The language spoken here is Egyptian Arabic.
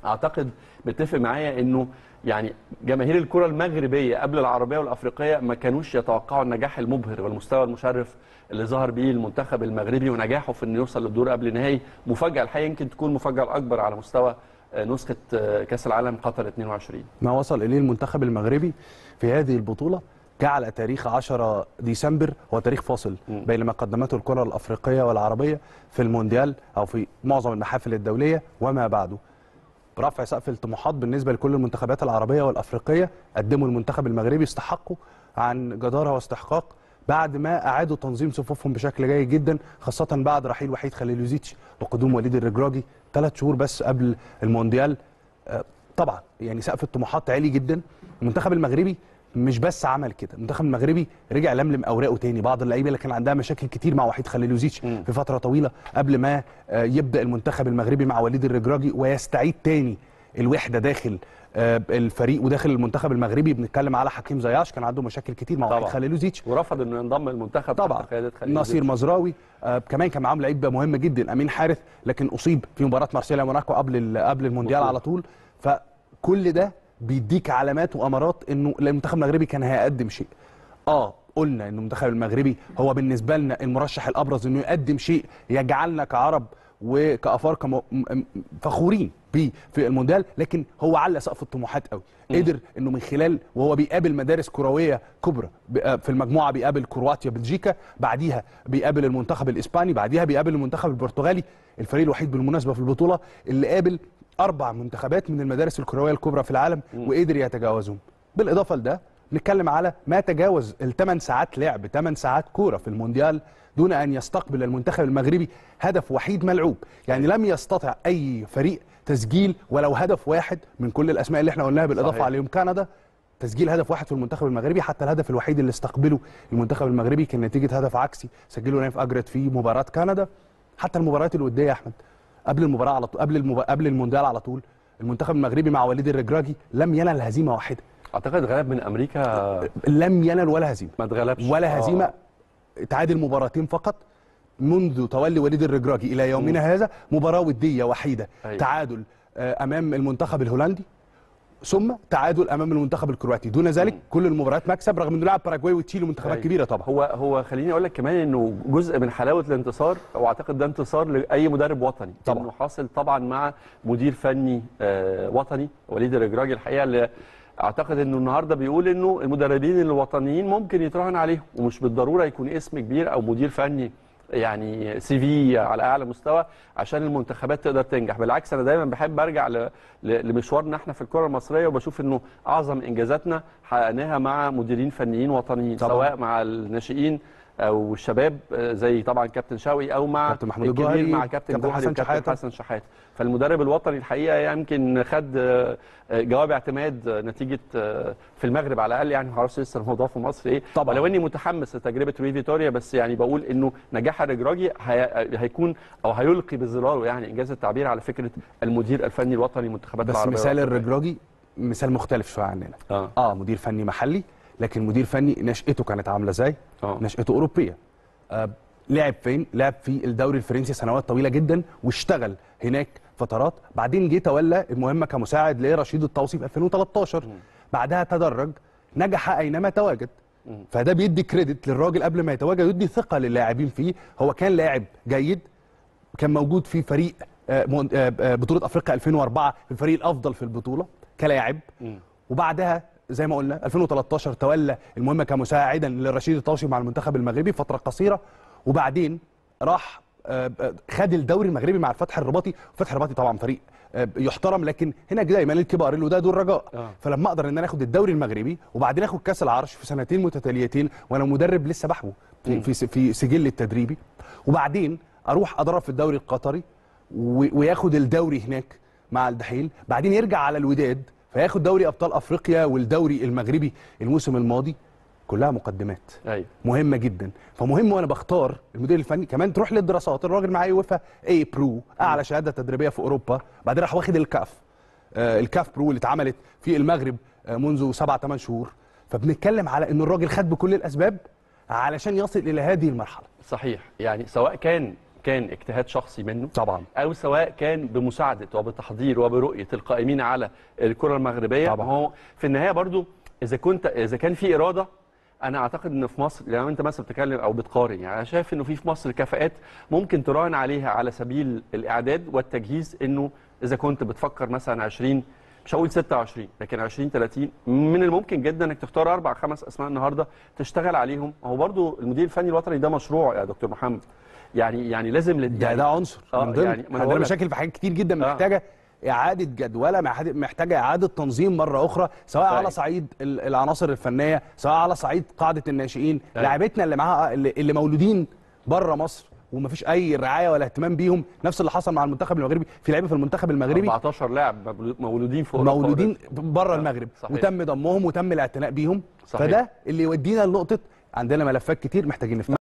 اعتقد متفق معايا انه يعني جماهير الكره المغربيه قبل العربيه والافريقيه ما كانوش يتوقعوا النجاح المبهر والمستوى المشرف اللي ظهر بيه المنتخب المغربي ونجاحه في انه يوصل للدور قبل النهائي مفاجاه الحقيقه يمكن تكون المفاجاه الاكبر على مستوى آه، نسخه آه، كاس العالم قطر 22 ما وصل اليه المنتخب المغربي في هذه البطوله جعل تاريخ 10 ديسمبر هو تاريخ فاصل مم. بين ما قدمته الكره الافريقيه والعربيه في المونديال او في معظم المحافل الدوليه وما بعده رفع سقف الطموحات بالنسبه لكل المنتخبات العربيه والافريقيه قدموا المنتخب المغربي استحقوا عن جداره واستحقاق بعد ما اعادوا تنظيم صفوفهم بشكل جيد جدا خاصه بعد رحيل وحيد خليلوزيتش وقدوم وليد الرجراجي ثلاث شهور بس قبل المونديال آه، طبعا يعني سقف الطموحات عالي جدا المنتخب المغربي مش بس عمل كده المنتخب المغربي رجع لملم اوراقه تاني بعض اللعيبه اللي كان عندها مشاكل كتير مع وحيد خليلوزيتش مم. في فتره طويله قبل ما آه، يبدا المنتخب المغربي مع وليد الرجراجي ويستعيد تاني الوحده داخل آه، الفريق وداخل المنتخب المغربي بنتكلم على حكيم زياش كان عنده مشاكل كتير مع وحيد طبعا. خليلوزيتش ورفض انه ينضم المنتخب طبعا تحت قياده خليل نصير مزراوي آه كمان كان معاهم لعيب مهم جدا امين حارث لكن اصيب في مباراه مارسيليا موناكو قبل ال- قبل المونديال مظبوط. على طول فكل ده بيديك علامات وامارات انه المنتخب المغربي كان هيقدم شيء اه قلنا ان المنتخب المغربي هو بالنسبه لنا المرشح الابرز انه يقدم شيء يجعلنا كعرب وكافارقه م- م- فخورين بيه في المونديال لكن هو على سقف الطموحات قوي قدر انه من خلال وهو بيقابل مدارس كرويه كبرى ب- في المجموعه بيقابل كرواتيا بلجيكا بعديها بيقابل المنتخب الاسباني بعديها بيقابل المنتخب البرتغالي الفريق الوحيد بالمناسبه في البطوله اللي قابل اربع منتخبات من المدارس الكرويه الكبرى في العالم وقدر يتجاوزهم بالاضافه لده نتكلم على ما تجاوز الثمان ساعات لعب 8 ساعات كوره في المونديال دون ان يستقبل المنتخب المغربي هدف وحيد ملعوب يعني لم يستطع اي فريق تسجيل ولو هدف واحد من كل الاسماء اللي احنا قلناها بالاضافه صحيح. عليهم كندا تسجيل هدف واحد في المنتخب المغربي حتى الهدف الوحيد اللي استقبله المنتخب المغربي كان نتيجه هدف عكسي سجله نايف اجرت في مباراه كندا حتى المباريات الوديه يا احمد قبل المباراه على طول قبل المب... قبل المونديال على طول المنتخب المغربي مع وليد الرجراجي لم ينل هزيمه واحده اعتقد غلب من امريكا لم ينل ولا هزيمه ما اتغلبش ولا آه. هزيمه تعادل مباراتين فقط منذ تولي وليد الرجراجي الى يومنا هذا مباراه وديه وحيده أيوة. تعادل آه، امام المنتخب الهولندي ثم تعادل امام المنتخب الكرواتي دون ذلك كل المباريات مكسب رغم انه لعب باراجواي وتشيلي منتخبات أيوة. كبيره طبعا هو هو خليني اقول لك كمان انه جزء من حلاوه الانتصار واعتقد ده انتصار لاي مدرب وطني طبعا. انه حاصل طبعا مع مدير فني آه، وطني وليد الرجراجي الحقيقه اللي اعتقد انه النهارده بيقول انه المدربين الوطنيين ممكن يتراهن عليهم ومش بالضروره يكون اسم كبير او مدير فني يعني سي في على اعلى مستوى عشان المنتخبات تقدر تنجح بالعكس انا دايما بحب ارجع ل- ل- لمشوارنا احنا في الكره المصريه وبشوف انه اعظم انجازاتنا حققناها مع مديرين فنيين وطنيين طبعاً. سواء مع الناشئين او الشباب آه، زي طبعا كابتن شوقي او مع كابتن محمود الكبير الجوهري، مع كابتن كابتن جوهري حسن وكابتن شحاتة. حسن شحاته فالمدرب الوطني الحقيقه يمكن خد آه، آه، جواب اعتماد آه، نتيجه آه، في المغرب على الاقل يعني ما اعرفش لسه الموضوع في مصر ايه طبعاً. ولو اني متحمس لتجربه روي فيتوريا بس يعني بقول انه نجاح الرجراجي هي- هيكون او هيلقي بظلاله يعني انجاز التعبير على فكره المدير الفني الوطني للمنتخبات بس العربيه مثال والأفريقية. الرجراجي مثال مختلف شويه عننا اه اه مدير فني محلي لكن مدير فني نشأته كانت عامله ازاي اه نشأته أوروبية آه لعب فين؟ لعب في الدوري الفرنسي سنوات طويلة جدا واشتغل هناك فترات بعدين جه تولى المهمة كمساعد لرشيد الطوسي في 2013 بعدها تدرج نجح أينما تواجد مم. فده بيدي كريدت للراجل قبل ما يتواجد يدي ثقة للاعبين فيه هو كان لاعب جيد كان موجود في فريق آه، مون- آه، آه، بطولة أفريقيا 2004 في الفريق الأفضل في البطولة كلاعب مم. وبعدها زي ما قلنا 2013 تولى المهمه كمساعدا لرشيد الطوشي مع المنتخب المغربي فتره قصيره وبعدين راح آه، آه، خد الدوري المغربي مع الفتح الرباطي الفتح الرباطي طبعا فريق آه، يحترم لكن هنا دايما الكبار اللي ده دول رجاء آه. فلما اقدر ان انا اخد الدوري المغربي وبعدين اخد كاس العرش في سنتين متتاليتين وانا مدرب لسه بحبه في في, في سجل التدريبي وبعدين اروح ادرب في الدوري القطري و- وياخد الدوري هناك مع الدحيل بعدين يرجع على الوداد فياخد دوري ابطال افريقيا والدوري المغربي الموسم الماضي كلها مقدمات ايوه مهمه جدا فمهم وانا بختار المدير الفني كمان تروح للدراسات الراجل معاه يوفا اي برو اعلى شهاده تدريبيه في اوروبا بعدين راح واخد الكاف آه الكاف برو اللي اتعملت في المغرب آه منذ سبعة ثمان شهور فبنتكلم على ان الراجل خد بكل الاسباب علشان يصل الى هذه المرحله صحيح يعني سواء كان كان اجتهاد شخصي منه طبعا او سواء كان بمساعده وبتحضير وبرؤيه القائمين على الكره المغربيه طبعا. ما هو في النهايه برضو اذا كنت اذا كان في اراده انا اعتقد ان في مصر لو انت مثلا بتتكلم او بتقارن يعني انا شايف انه في في مصر كفاءات ممكن تراهن عليها على سبيل الاعداد والتجهيز انه اذا كنت بتفكر مثلا 20 مش هقول 26 لكن 20 30 من الممكن جدا انك تختار اربع خمس اسماء النهارده تشتغل عليهم هو برضو المدير الفني الوطني ده مشروع يا دكتور محمد يعني يعني لازم لل- ده يعني ده عنصر آه، من ضمن يعني ما أنا عندنا بقول لك. مشاكل في حاجات كتير جدا آه. محتاجه اعاده جدوله محتاجة- محتاجه اعاده تنظيم مره اخرى سواء طيب. على صعيد ال- العناصر الفنيه سواء على صعيد قاعده الناشئين طيب. لاعبتنا اللي معاها اللي, اللي مولودين بره مصر ومفيش اي رعايه ولا اهتمام بيهم نفس اللي حصل مع المنتخب المغربي في لعيبه في المنتخب المغربي 14 لاعب مولود- مولودين في أوروبا. مولودين بره المغرب صحيح. وتم ضمهم وتم الاعتناء بيهم صحيح. فده اللي يودينا لنقطه عندنا ملفات كتير محتاجين نفتحها